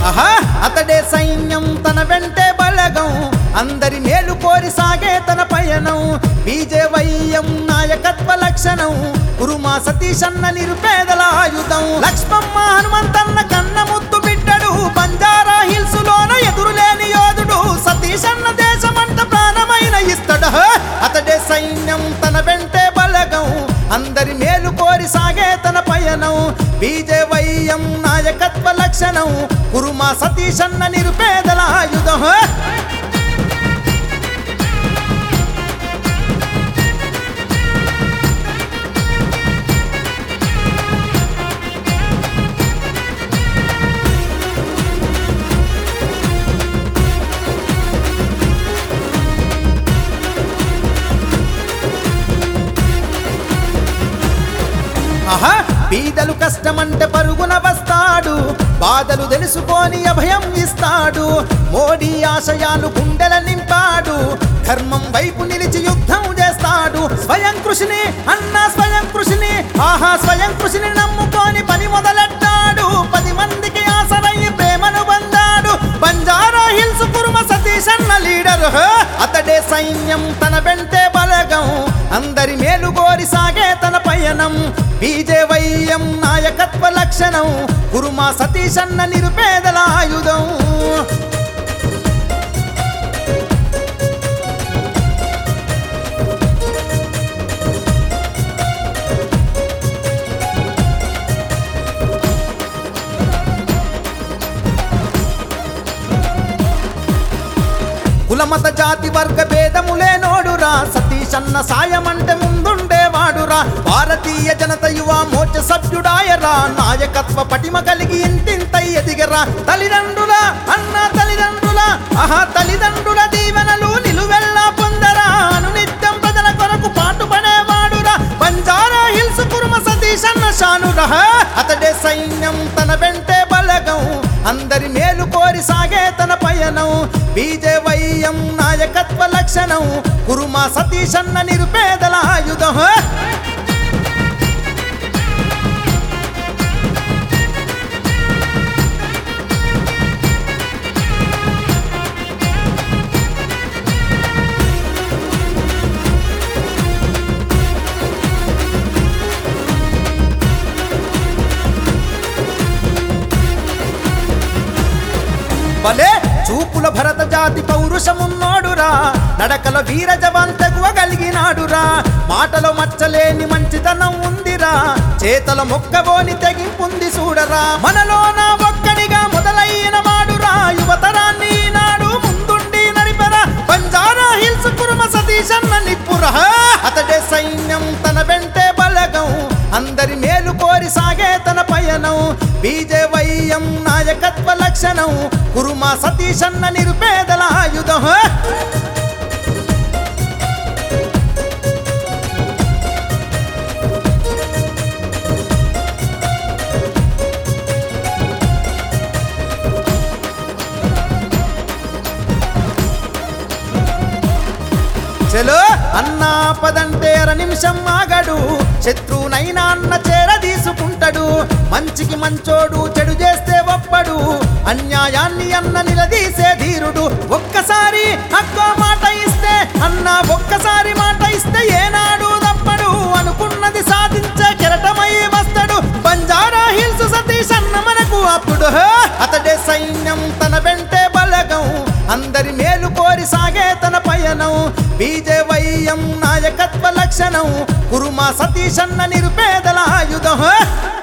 ఆహా అతడే సైన్యం తన వెంటే బలగం అందరి మేలు కోరి సాగే తన పయనం బీజేవైఎం నాయకత్వ లక్షణం కురుమా సతీషన్న నిరుపేదల ఆయుధం లక్ష్మమ్మ హనుమంతన్న కన్న ముద్దు బిడ్డడు బంజారా హిల్స్ లోన ఎదురులేని యోధుడు సతీషన్న దేశమంట ప్రాణమైన ఇస్తడు అతడే సైన్యం తన వెంటే బలగం అందరి మేలు కోరి సాగే తన పయనం బీజేవైఎం నాయకత్వ లక్షణం కురుమా సతీషన్న నిరుపేదల ఆయుధం ఆహా బీదలు కష్టమంటే పరుగున వస్తాడు బాధలు తెలుసుకొని అభయం ఇస్తాడు మోడీ ఆశయాలు గుండెల నింపాడు ధర్మం వైపు నిలిచి యుద్ధం చేస్తాడు స్వయం కృషిని అన్న స్వయం కృషిని ఆహా స్వయం కృషిని నమ్ముకొని పని మొదలెట్టాడు పది మందికి ఆసరయ్యి ప్రేమను పొందాడు బంజారా హిల్స్ కురుమ సతీష్ అన్న లీడర్ అతడే సైన్యం తన వెంటే బలగం అందరి మేలు కోరి సాగే తన పయనం బీజేవైఎం నాయకత్వ లక్షణం కురుమా సతీష్ అన్న నిరుపేదల ఆయుధం కులమత జాతి వర్గ భేదములే నోడురా సతీష్ అన్న సాయమంటే ముందుండేవాడురా భారతీయ జనత యువ మోర్చ సభ్యుడాయరా నాయకత్వ పటిమ కలిగి ఇంతింతై ఎదిగరా తల్లిదండ్రుల అన్న తల్లిదండ్రుల ఆహా తల్లిదండ్రుల దీవెనలు నిలువెల్లా పొందరా అనునిత్యం ప్రజల కొరకు పాటుపడేవాడురా బంజారా హిల్స్ కురుమ సతీష్ అన్న షానురా అతడే సైన్యం తన వెంటే బలగం అందరి మేలు కోరి సాగే తన పయనం బీజేవైఎం నాయకత్వ లక్షణం కురుమా సతీష్ అన్న నిరుపేదల ఆయుధం భలే చూపుల భరత జాతి పౌరుషమున్నోడురా నడకల వీర జవాన్ తెగువగలిగినాడురా మాటలో మచ్చలేని మంచితనం ఉందిరా చేతల మొక్కబోని తెగింపుంది చూడరా మనలోన ఒక్కడిగా మొదలైన వాడురా యువతరాన్ని నాడు ముందుండి నడిపరా బంజారా హిల్స్ కురుమ సతీష్ అన్న నిప్పురా అతడే సైన్యం తన వెంటే బలగం అందరి మేలు కోరి సాగే తన పయనం బీజేవైఎం నాయకత్వ లక్షణం కురుమా సతీష్ అన్న నిరుపేదల ఆయుధం చెలో అన్నా పదంటే అర నిమిషం ఆగడు శత్రువునైనా అన్న చేర తీసుకుంటాడు మంచికి మంచోడు చెడు చేస్తే ఒప్పడు అన్యాయాన్ని అన్న నిలదీసే ధీరుడు ఒక్కసారి అక్కో మాట ఇస్తే అన్న ఒక్కసారి మాట ఇస్తే ఏనాడు తప్పడు అనుకున్నది సాధించే కెరటమై వస్తాడు బంజారా హిల్స్ సతీష్ అన్న మనకు అప్పుడు అతడే సైన్యం తన వెంటే బలగం అందరి మేలు కోరి సాగే తన పయనం బీజేవైఎం నాయకత్వ లక్షణం కురుమా సతీష్ అన్న నిరుపేదల ఆయుధం